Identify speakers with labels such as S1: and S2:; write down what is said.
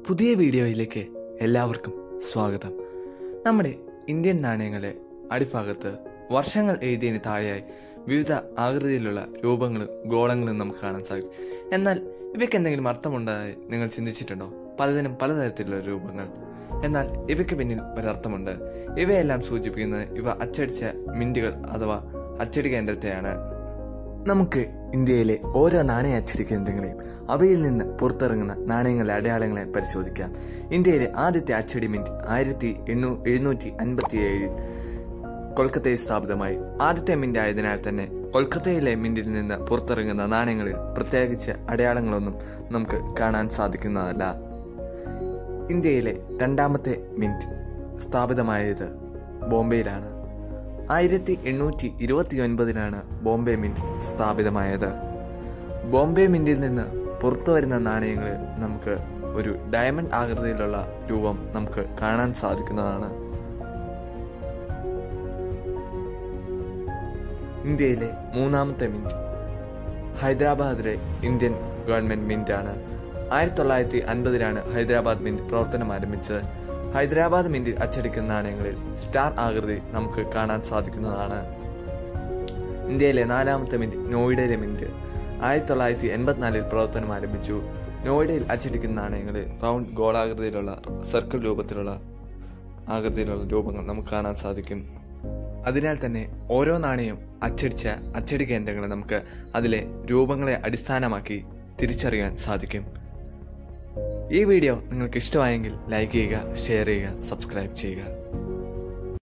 S1: പുതിയ വീഡിയോയിലേക്ക് എല്ലാവർക്കും സ്വാഗതം നമ്മുടെ ഇന്ത്യൻ നാണയങ്ങളെ അടിഭാഗത്ത് വർഷങ്ങൾ എഴുതിയതിന് താഴെയായി വിവിധ ആകൃതിയിലുള്ള രൂപങ്ങളും ഗോളങ്ങളും നമുക്ക് കാണാൻ സാധിക്കും എന്നാൽ ഇവയ്ക്ക് എന്തെങ്കിലും അർത്ഥമുണ്ടായി നിങ്ങൾ ചിന്തിച്ചിട്ടുണ്ടോ പലതിനും പലതരത്തിലുള്ള രൂപങ്ങൾ എന്നാൽ ഇവയ്ക്ക് പിന്നിൽ ഒരർത്ഥമുണ്ട് ഇവയെല്ലാം സൂചിപ്പിക്കുന്നത് ഇവ അച്ചടിച്ച മിന്റുകൾ അഥവാ അച്ചടി കേന്ദ്രത്തെയാണ് നമുക്ക് ഇന്ത്യയിലെ ഓരോ നാണയ അച്ചടി കേന്ദ്രങ്ങളെയും അവയിൽ നിന്ന് പുറത്തിറങ്ങുന്ന നാണയങ്ങളുടെ അടയാളങ്ങളെ പരിശോധിക്കാം ഇന്ത്യയിലെ ആദ്യത്തെ അച്ചടി മിന്റ് ആയിരത്തി എണ്ണൂ എഴുന്നൂറ്റി അൻപത്തി ഏഴിൽ കൊൽക്കത്തയിൽ സ്ഥാപിതമായി ആദ്യത്തെ മിന്റ് ആയതിനാൽ തന്നെ കൊൽക്കത്തയിലെ മിന്റിൽ നിന്ന് പുറത്തിറങ്ങുന്ന നാണയങ്ങളിൽ പ്രത്യേകിച്ച് അടയാളങ്ങളൊന്നും നമുക്ക് കാണാൻ സാധിക്കുന്നതല്ല ഇന്ത്യയിലെ രണ്ടാമത്തെ മിന്റ് സ്ഥാപിതമായത് ബോംബെയിലാണ് ആയിരത്തി എണ്ണൂറ്റി ഇരുപത്തി ഒൻപതിലാണ് ബോംബെ മിന്റ് സ്ഥാപിതമായത് ബോംബെ മിന്റിൽ നിന്ന് പുറത്തു വരുന്ന നാണയങ്ങളിൽ നമുക്ക് ഒരു ഡയമണ്ട് ആകൃതിയിലുള്ള രൂപം നമുക്ക് കാണാൻ സാധിക്കുന്നതാണ് ഇന്ത്യയിലെ മൂന്നാമത്തെ മിന്റ് ഹൈദരാബാദിലെ ഇന്ത്യൻ ഗവൺമെന്റ് മിന്റ് ആണ് ആയിരത്തി തൊള്ളായിരത്തി അൻപതിലാണ് ഹൈദരാബാദ് മിന്റ് പ്രവർത്തനം ആരംഭിച്ചത് ഹൈദരാബാദ് മിന്റിൽ അച്ചടിക്കുന്ന നാണയങ്ങളിൽ സ്റ്റാർ ആകൃതി നമുക്ക് കാണാൻ സാധിക്കുന്നതാണ് ഇന്ത്യയിലെ നാലാമത്തെ മിന്റ് നോയിഡയിലെ മിന്റ് ആയിരത്തി തൊള്ളായിരത്തി എൺപത്തിനാലിൽ പ്രവർത്തനം ആരംഭിച്ചു നോയിഡയിൽ അച്ചടിക്കുന്ന നാണയങ്ങളിൽ റൗണ്ട് ഗോളാകൃതിയിലുള്ള സർക്കിൾ രൂപത്തിലുള്ള ആകൃതിയിലുള്ള രൂപങ്ങൾ നമുക്ക് കാണാൻ സാധിക്കും അതിനാൽ തന്നെ ഓരോ നാണയം അച്ചടിച്ച അച്ചടി കേന്ദ്രങ്ങളെ നമുക്ക് അതിലെ രൂപങ്ങളെ അടിസ്ഥാനമാക്കി തിരിച്ചറിയാൻ സാധിക്കും ഈ വീഡിയോ നിങ്ങൾക്ക് ഇഷ്ടമായെങ്കിൽ ലൈക്ക് ചെയ്യുക ഷെയർ ചെയ്യുക സബ്സ്ക്രൈബ് ചെയ്യുക